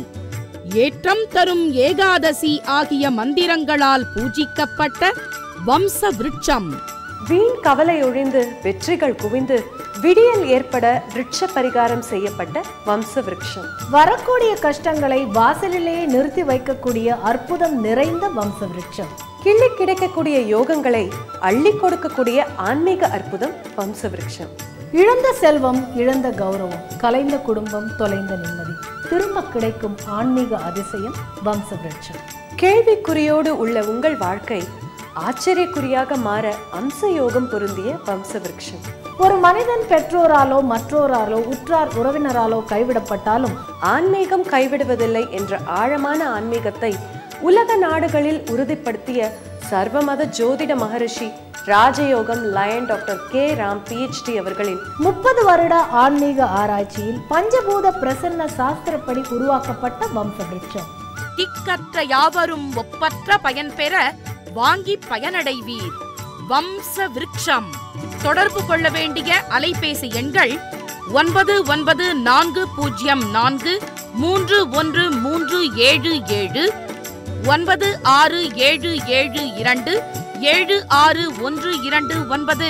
ஏற்றம் தரும் ஏகாதசி ஆகிய மந்திரங்களால் பூஜிக்கப்பட்ட வம்ச விருட்சம் வீண் கவலை ஒழிந்து வெற்றிகள் குவிந்து விடியல் ஏற்பட விருட்ச பரிகாரம் செய்யப்பட்ட வம்ச விருட்சம் வரக்கூடிய கஷ்டங்களை வாசலிலேயே நிறுத்தி வைக்கக்கூடிய அற்புதம் நிறைந்த வம்ச விருட்சம் கிள்ளி கிடைக்கக்கூடிய யோகங்களை அள்ளி கொடுக்கக்கூடிய ஆன்மீக அற்புதம் வம்ச விருட்சம் இழந்த செல்வம் இழந்த கௌரவம் கலைந்த குடும்பம் தொலைந்த நிம்மதி திரும்ப கிடைக்கும் ஆன்மீக அதிசயம் வம்ச விருட்சம் கேள்விக்குறியோடு உள்ள உங்கள் வாழ்க்கை ஆச்சரியக்குறியாக மாற அம்ச யோகம் பொருந்திய வம்ச விருட்சம் ஒரு மனிதன் பெற்றோராலோ மற்றோராலோ உற்றார் உறவினராலோ கைவிடப்பட்டாலும் ஆன்மீகம் கைவிடுவதில்லை என்ற ஆழமான ஆன்மீகத்தை உலக நாடுகளில் உறுதிப்படுத்திய சர்வமத ஜோதிட மகரிஷி ராஜயோகம் lion doctor K Ram PhD அவர்களின் முப்பது வருட ஆன்மீக ஆராய்ச்சியில் பஞ்சபூத பிரசன்ன சாஸ்திரப்படி உருவாக்கப்பட்ட வம்ச விருட்சம் திக்கற்ற யாவரும் ஒப்பற்ற பயன் பெற வாங்கி பயனடைவீர் வம்ச விருட்சம் தொடர்பு கொள்ள வேண்டிய அலைபேசி எண்கள் ஒன்பது ஒன்பது நான்கு பூஜ்ஜியம் நான்கு மூன்று ஒன்று மூன்று ஏழு ஏழு ஒன்பது ஆறு ஏழு ஏழு இரண்டு ஏழு ஆறு ஒன்று இரண்டு ஒன்பது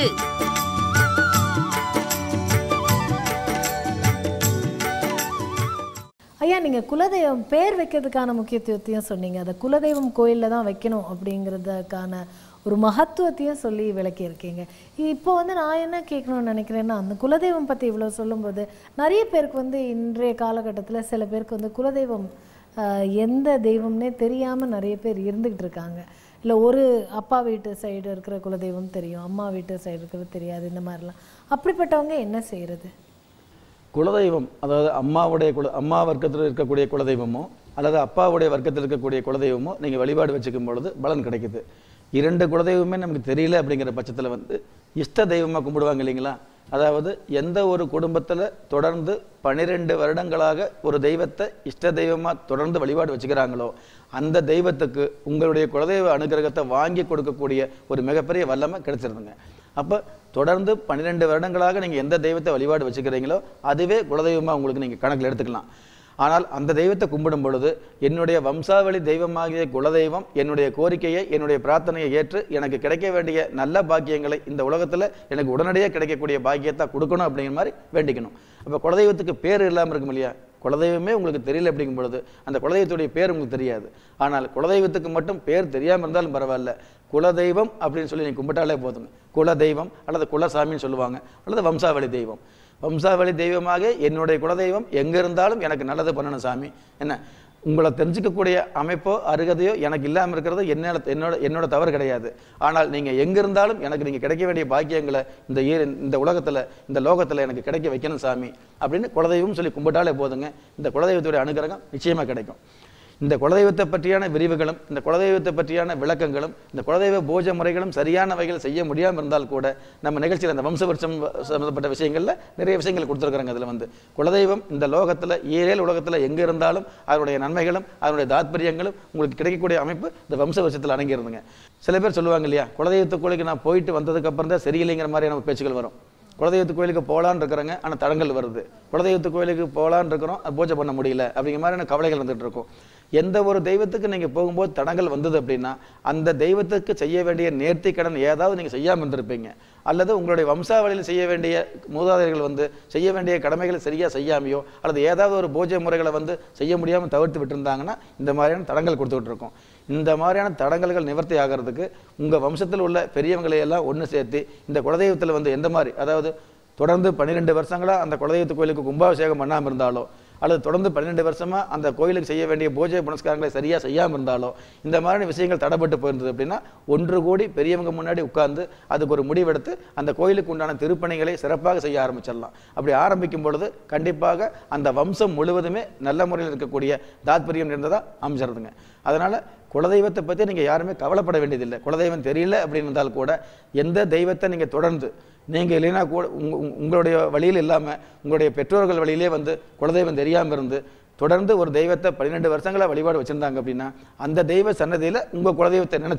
ஐயா நீங்க குலதெய்வம் பேர் வைக்கிறதுக்கான முக்கியத்துவத்தையும் சொன்னீங்க அதை குலதெய்வம் கோயில்ல தான் வைக்கணும் அப்படிங்கிறதுக்கான ஒரு மகத்துவத்தையும் சொல்லி விளக்கியிருக்கீங்க இப்போ வந்து நான் என்ன கேட்கணும்னு நினைக்கிறேன்னா அந்த குலதெய்வம் பற்றி இவ்வளோ சொல்லும்போது நிறைய பேருக்கு வந்து இன்றைய காலகட்டத்தில் சில பேருக்கு வந்து குலதெய்வம் ஆஹ், எந்த தெய்வம்னே தெரியாமல் நிறைய பேர் இருந்துக்கிட்டு இருக்காங்க இல்லை ஒரு அப்பா வீட்டு சைடு இருக்கிற குலதெய்வம் தெரியும் அம்மா வீட்டு சைடு இருக்கிறது தெரியாது இந்த மாதிரிலாம் அப்படிப்பட்டவங்க என்ன செய்யறது குலதெய்வம் அதாவது அம்மாவுடைய குல அம்மா வர்க்கத்தில் இருக்கக்கூடிய குலதெய்வமோ அல்லது அப்பாவுடைய வர்க்கத்தில் இருக்கக்கூடிய குலதெய்வமோ நீங்கள் வழிபாடு வச்சுக்கும் பொழுது பலன் கிடைக்குது இரண்டு குலதெய்வமே நமக்கு தெரியல அப்படிங்கிற பட்சத்தில் வந்து இஷ்ட தெய்வமாக கும்பிடுவாங்க இல்லைங்களா அதாவது எந்த ஒரு குடும்பத்தில் தொடர்ந்து பன்னிரெண்டு வருடங்களாக ஒரு தெய்வத்தை இஷ்ட தெய்வமாக தொடர்ந்து வழிபாடு வச்சுக்கிறாங்களோ அந்த தெய்வத்துக்கு உங்களுடைய குலதெய்வ அனுகிரகத்தை வாங்கி கொடுக்கக்கூடிய ஒரு மிகப்பெரிய வல்லமை கிடைச்சிருதுங்க அப்போ தொடர்ந்து பன்னிரெண்டு வருடங்களாக நீங்கள் எந்த தெய்வத்தை வழிபாடு வச்சுக்கிறீங்களோ அதுவே குலதெய்வமாக உங்களுக்கு நீங்கள் கணக்கில் எடுத்துக்கலாம் ஆனால் அந்த தெய்வத்தை கும்பிடும் பொழுது என்னுடைய வம்சாவளி தெய்வமாகிய குலதெய்வம் என்னுடைய கோரிக்கையை என்னுடைய பிரார்த்தனையை ஏற்று எனக்கு கிடைக்க வேண்டிய நல்ல பாக்கியங்களை இந்த உலகத்தில் எனக்கு உடனடியாக கிடைக்கக்கூடிய பாக்கியத்தை கொடுக்கணும் அப்படிங்கிற மாதிரி வேண்டிக்கணும் அப்போ குலதெய்வத்துக்கு பேர் இல்லாமல் இருக்கும் இல்லையா குலதெய்வமே உங்களுக்கு தெரியல அப்படிங்கும் பொழுது அந்த குலதெய்வத்துடைய பேர் உங்களுக்கு தெரியாது ஆனால் குலதெய்வத்துக்கு மட்டும் பேர் தெரியாமல் இருந்தாலும் பரவாயில்ல குலதெய்வம் அப்படின்னு சொல்லி நீங்கள் கும்பிட்டாலே போதுங்க குலதெய்வம் அல்லது குலசாமின்னு சொல்லுவாங்க அல்லது வம்சாவளி தெய்வம் வம்சாவளி தெய்வமாக என்னுடைய குலதெய்வம் எங்கே இருந்தாலும் எனக்கு நல்லது பண்ணணும் சாமி என்ன உங்களை தெரிஞ்சுக்கக்கூடிய அமைப்போ அருகதையோ எனக்கு இல்லாமல் இருக்கிறது என்னோட என்னோட என்னோட தவறு கிடையாது ஆனால் நீங்கள் எங்கே இருந்தாலும் எனக்கு நீங்கள் கிடைக்க வேண்டிய பாக்கியங்களை இந்த ஈர இந்த உலகத்தில் இந்த லோகத்தில் எனக்கு கிடைக்க வைக்கணும் சாமி அப்படின்னு குலதெய்வம் சொல்லி கும்பிட்டாலே போதுங்க இந்த குலதெய்வத்துடைய அனுகிரகம் நிச்சயமாக கிடைக்கும் இந்த குலதெய்வத்தை பற்றியான விரிவுகளும் இந்த குலதெய்வத்தை பற்றியான விளக்கங்களும் இந்த குலதெய்வ பூஜை முறைகளும் சரியான வகையில் செய்ய முடியாமல் இருந்தால் கூட நம்ம நிகழ்ச்சியில் அந்த வம்ச வருஷம் சம்மந்தப்பட்ட விஷயங்களில் நிறைய விஷயங்கள் கொடுத்துருக்குறாங்க அதில் வந்து குலதெய்வம் இந்த லோகத்தில் ஏழேல் உலகத்தில் எங்கே இருந்தாலும் அதனுடைய நன்மைகளும் அதனுடைய தாத்பரியங்களும் உங்களுக்கு கிடைக்கக்கூடிய அமைப்பு இந்த வம்ச வருஷத்தில் அடங்கியிருந்துங்க சில பேர் சொல்லுவாங்க இல்லையா குலதெய்வத்து கோயிலுக்கு நான் போயிட்டு வந்ததுக்கு அப்புறம் தான் சரியில்லைங்கிற மாதிரியான பேச்சுகள் வரும் குலதெய்வத்து கோயிலுக்கு போகலான்னு இருக்கிறாங்க ஆனால் தடங்கள் வருது குலதெய்வத்து கோயிலுக்கு போகலான்னு இருக்கிறோம் அது பூஜை பண்ண முடியல அப்படிங்கிற மாதிரியான கவலைகள் வந்துட்டு இருக்கும் எந்த ஒரு தெய்வத்துக்கு நீங்கள் போகும்போது தடங்கள் வந்தது அப்படின்னா அந்த தெய்வத்துக்கு செய்ய வேண்டிய நேர்த்தி கடன் ஏதாவது நீங்கள் செய்யாமல் இருந்திருப்பீங்க அல்லது உங்களுடைய வம்சாவளியில் செய்ய வேண்டிய மூதாதையர்கள் வந்து செய்ய வேண்டிய கடமைகளை சரியாக செய்யாமையோ அல்லது ஏதாவது ஒரு பூஜை முறைகளை வந்து செய்ய முடியாமல் தவிர்த்து விட்டுருந்தாங்கன்னா இந்த மாதிரியான தடங்கள் கொடுத்துக்கிட்டு இருக்கோம் இந்த மாதிரியான தடங்கல்கள் நிவர்த்தி ஆகிறதுக்கு உங்கள் வம்சத்தில் உள்ள பெரியவங்களை எல்லாம் ஒன்று சேர்த்து இந்த குலதெய்வத்தில் வந்து எந்த மாதிரி அதாவது தொடர்ந்து பன்னிரெண்டு வருஷங்களா அந்த குலதெய்வத்து கோயிலுக்கு கும்பாபிஷேகம் பண்ணாமல் இருந்தாலோ அல்லது தொடர்ந்து பன்னிரெண்டு வருஷமா அந்த கோயிலுக்கு செய்ய வேண்டிய பூஜை புனஸ்காரங்களை சரியாக செய்யாமல் இருந்தாலோ இந்த மாதிரியான விஷயங்கள் தடைப்பட்டு போயிருந்தது அப்படின்னா ஒன்று கூடி பெரியவங்க முன்னாடி உட்கார்ந்து அதுக்கு ஒரு முடிவெடுத்து அந்த கோயிலுக்கு உண்டான திருப்பணிகளை சிறப்பாக செய்ய ஆரம்பிச்சிடலாம் அப்படி ஆரம்பிக்கும் பொழுது கண்டிப்பாக அந்த வம்சம் முழுவதுமே நல்ல முறையில் இருக்கக்கூடிய தாத்பரியம் இருந்ததா அமைச்சிருதுங்க அதனால குலதெய்வத்தை பற்றி நீங்கள் யாருமே கவலைப்பட வேண்டியதில்லை குலதெய்வம் தெரியல அப்படின்னு இருந்தால் கூட எந்த தெய்வத்தை நீங்கள் தொடர்ந்து நீங்கள் இல்லைன்னா கூட உங்க- உங்க- உங்களுடைய வழியில் இல்லாமல் உங்களுடைய பெற்றோர்கள் வழியிலே வந்து குலதெய்வம் தெரியாமல் இருந்து தொடர்ந்து ஒரு தெய்வத்தை பன்னிரெண்டு வருஷங்களா வழிபாடு வச்சுருந்தாங்க அப்படின்னா அந்த தெய்வ சன்னதியில் உங்கள் குலதெய்வத்தை நினச்சி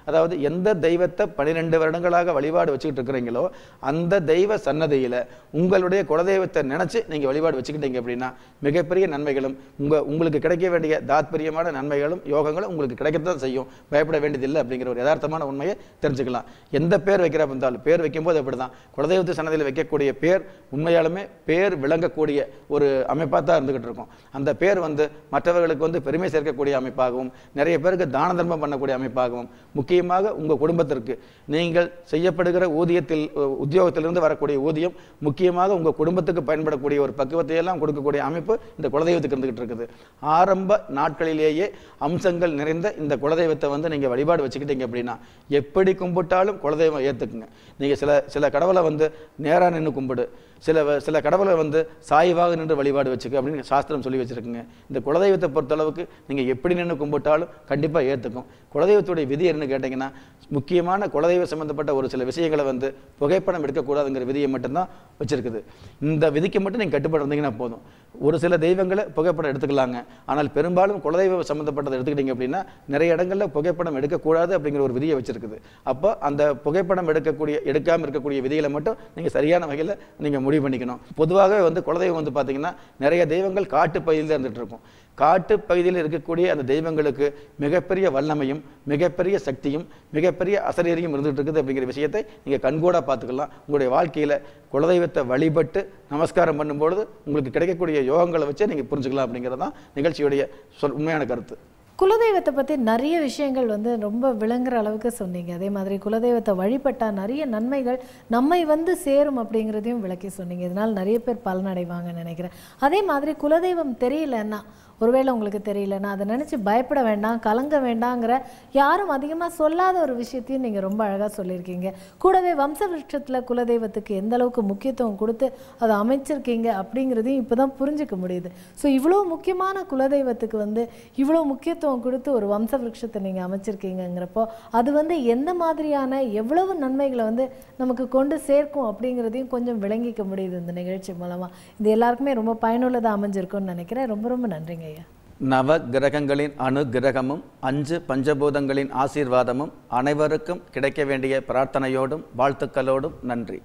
அதாவது எந்த தெய்வத்தை பன்னிரெண்டு வருடங்களாக வழிபாடு வச்சுக்கிட்டு இருக்கிறீங்களோ அந்த தெய்வ சன்னதியில் உங்களுடைய குலதெய்வத்தை நினச்சி நீங்கள் வழிபாடு வச்சுக்கிட்டீங்க அப்படின்னா மிகப்பெரிய நன்மைகளும் உங்கள் உங்களுக்கு கிடைக்க வேண்டிய தாத்பரியமான நன்மைகளும் யோகங்களும் உங்களுக்கு கிடைக்கத்தான் செய்யும் பயப்பட வேண்டியதில்லை அப்படிங்கிற ஒரு யதார்த்தமான உண்மையை தெரிஞ்சுக்கலாம் எந்த பேர் வைக்கிறா இருந்தாலும் பேர் வைக்கும்போது அப்படி தான் குலதெய்வத்து சன்னதியில் வைக்கக்கூடிய பேர் உண்மையாலுமே பேர் விளங்கக்கூடிய ஒரு அமைப்பாக தான் இருந்துகிட்டு இருக்கும் அந்த பேர் வந்து மற்றவர்களுக்கு வந்து பெருமை சேர்க்கக்கூடிய அமைப்பாகவும் நிறைய பேருக்கு தான தர்மம் பண்ணக்கூடிய அமைப்பாகவும் முக்கியமாக உங்கள் குடும்பத்திற்கு நீங்கள் செய்யப்படுகிற ஊதியத்தில் உ- உத்தியோகத்திலிருந்து வரக்கூடிய ஊதியம் முக்கியமாக உங்கள் குடும்பத்துக்கு பயன்படக்கூடிய ஒரு பக்குவத்தை எல்லாம் கொடுக்கக்கூடிய அமைப்பு இந்த குலதெய்வத்துக்கு இருந்துகிட்டு இருக்குது ஆரம்ப நாட்களிலேயே அம்சங்கள் நிறைந்த இந்த குலதெய்வத்தை வந்து நீங்கள் வழிபாடு வச்சுக்கிட்டீங்க அப்படின்னா எப்படி கும்பிட்டாலும் குலதெய்வம் ஏற்றுக்குங்க நீங்கள் சில சில கடவுளை வந்து நேராக நின்று கும்பிடு சில வ- சில கடவுளை வந்து சாய்வாக நின்று வழிபாடு வச்சுக்க அப்படின்னு சாஸ்திரம் சொல்லி வச்சிருக்குங்க இந்த குலதெய்வத்தை பொறுத்தளவுக்கு நீங்கள் எப்படி நின்று கும்பிட்டாலும் கண்டிப்பாக ஏற்றுக்கும் குலதெய்வத்துடைய விதி என்னன்னு கேட்டிங்கன்னா முக்கியமான குலதெய்வ சம்பந்தப்பட்ட ஒரு சில விஷயங்களை வந்து புகைப்படம் எடுக்கக்கூடாதுங்கிற விதியை மட்டும்தான் வச்சிருக்குது இந்த விதிக்கு மட்டும் நீங்கள் கட்டுப்பாடு இருந்தீங்கன்னா போதும் ஒரு சில தெய்வங்களை புகைப்படம் எடுத்துக்கலாங்க ஆனால் பெரும்பாலும் குலதெய்வ சம்மந்தப்பட்டதை எடுத்துக்கிட்டீங்க அப்படின்னா நிறைய இடங்களில் புகைப்படம் எடுக்கக்கூடாது அப்படிங்கிற ஒரு விதியை வச்சிருக்குது அப்போ அந்த புகைப்படம் எடுக்கக்கூடிய எடுக்காமல் இருக்கக்கூடிய விதிகளை மட்டும் நீங்கள் சரியான வகையில் நீங்கள் முடிவு பண்ணிக்கணும் பொதுவாகவே வந்து குலதெய்வம் வந்து பார்த்தீங்கன்னா நிறைய தெய்வங்கள் காட்டு பகுதியில் இருந்துட்டு இருக்கும் காட்டு பகுதியில் இருக்கக்கூடிய அந்த தெய்வங்களுக்கு மிகப்பெரிய வல்லமையும் மிகப்பெரிய சக்தியும் மிகப்பெரிய அசரீரியும் இருந்துட்டு இருக்குது அப்படிங்கிற விஷயத்தை நீங்கள் கண்கூடா பார்த்துக்கலாம் உங்களுடைய வாழ்க்கையில் குலதெய்வத்தை வழிபட்டு நமஸ்காரம் பண்ணும்பொழுது உங்களுக்கு கிடைக்கக்கூடிய யோகங்களை வச்சே நீங்கள் புரிஞ்சுக்கலாம் அப்படிங்கிறது தான் நிகழ்ச்சியுடைய சொல் உண்மையான கருத்து குலதெய்வத்தை பற்றி நிறைய விஷயங்கள் வந்து ரொம்ப விளங்குற அளவுக்கு சொன்னீங்க அதே மாதிரி குலதெய்வத்தை வழிபட்டா நிறைய நன்மைகள் நம்மை வந்து சேரும் அப்படிங்கிறதையும் விளக்கி சொன்னீங்க இதனால் நிறைய பேர் பலனடைவாங்கன்னு நினைக்கிறேன் அதே மாதிரி குலதெய்வம் தெரியலன்னா ஒருவேளை உங்களுக்கு தெரியலன்னா அதை நினச்சி பயப்பட வேண்டாம் கலங்க வேண்டாங்கிற யாரும் அதிகமாக சொல்லாத ஒரு விஷயத்தையும் நீங்கள் ரொம்ப அழகாக சொல்லியிருக்கீங்க கூடவே வம்ச விருட்சத்தில் குலதெய்வத்துக்கு எந்த அளவுக்கு முக்கியத்துவம் கொடுத்து அதை அமைச்சிருக்கீங்க அப்படிங்கிறதையும் இப்போ தான் புரிஞ்சுக்க முடியுது ஸோ இவ்வளோ முக்கியமான குலதெய்வத்துக்கு வந்து இவ்வளோ முக்கியத்துவம் கொடுத்து ஒரு வம்ச விருட்சத்தை நீங்கள் அமைச்சிருக்கீங்கங்கிறப்போ அது வந்து எந்த மாதிரியான எவ்வளவு நன்மைகளை வந்து நமக்கு கொண்டு சேர்க்கும் அப்படிங்கிறதையும் கொஞ்சம் விளங்கிக்க முடியுது இந்த நிகழ்ச்சி மூலமாக இது எல்லாருக்குமே ரொம்ப பயனுள்ளதாக அமைஞ்சிருக்கும்னு நினைக்கிறேன் ரொம்ப ரொம்ப நன்றிங்க ஐயா நவ கிரகங்களின் அனுகிரகமும் அஞ்சு பஞ்சபூதங்களின் ஆசீர்வாதமும் அனைவருக்கும் கிடைக்க வேண்டிய பிரார்த்தனையோடும் வாழ்த்துக்களோடும் நன்றி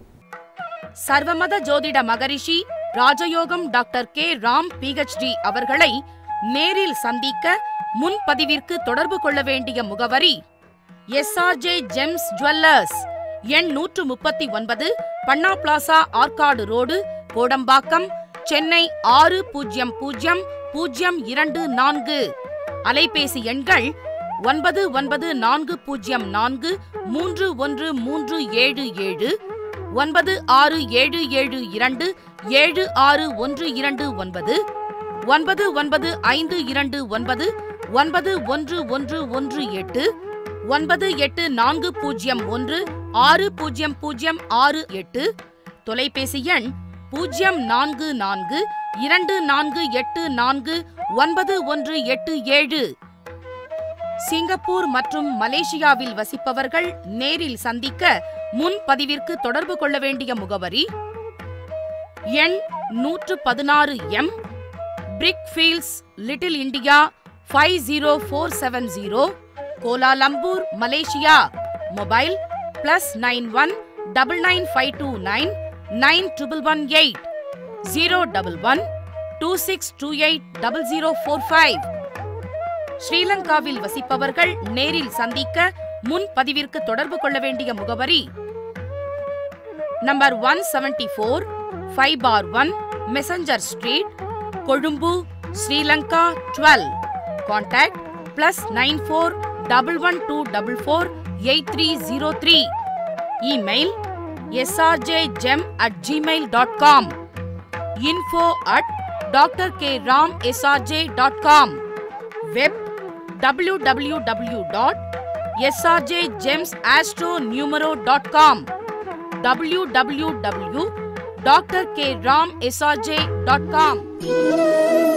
சர்வமத ஜோதிட மகரிஷி ராஜயோகம் டாக்டர் கே ராம் பிஹெச்டி அவர்களை நேரில் சந்திக்க முன்பதிவிற்கு தொடர்பு கொள்ள வேண்டிய முகவரி எஸ்ஆர்ஜே ஜெம்ஸ் ஜுவல்லர்ஸ் எண் நூற்று முப்பத்தி ஒன்பது பன்னா பிளாசா ஆற்காடு ரோடு கோடம்பாக்கம் சென்னை ஆறு பூஜ்ஜியம் பூஜ்ஜியம் பூஜ்ஜியம் இரண்டு நான்கு அலைபேசி எண்கள் ஒன்பது ஒன்பது நான்கு பூஜ்ஜியம் நான்கு மூன்று ஒன்று மூன்று ஏழு ஏழு ஒன்பது ஆறு ஏழு ஏழு இரண்டு ஏழு ஆறு ஒன்று இரண்டு ஒன்பது ஒன்பது ஒன்பது ஐந்து இரண்டு ஒன்பது ஒன்பது ஒன்று ஒன்று ஒன்று எட்டு ஒன்பது எட்டு நான்கு பூஜ்ஜியம் ஒன்று ஆறு பூஜ்ஜியம் பூஜ்ஜியம் ஆறு எட்டு தொலைபேசி எண் பூஜ்ஜியம் நான்கு நான்கு இரண்டு நான்கு எட்டு நான்கு ஒன்பது ஒன்று எட்டு ஏழு சிங்கப்பூர் மற்றும் மலேசியாவில் வசிப்பவர்கள் நேரில் சந்திக்க முன்பதிவிற்கு தொடர்பு கொள்ள வேண்டிய முகவரி எண் நூற்று பதினாறு M Brickfields little India five zero four seven zero Kuala Lumpur Malaysia mobile plus nine one double nine five two nine nine triple one eight zero double one two six two eight double zero four five ஸ்ரீலங்காவில் வசிப்பவர்கள் நேரில் சந்திக்க முன்பதிவிற்கு தொடர்பு கொள்ள வேண்டிய முகவரி number one seventy four five four one messenger street Colombo Sri Lanka டுவெல் contact plus nine four double one two double four eight three zero three email SRJ gem at Gmail dot com info at doctor K Ram SRJ dot com web www.srjgemsastroniumero.com www.drkrramsrj.com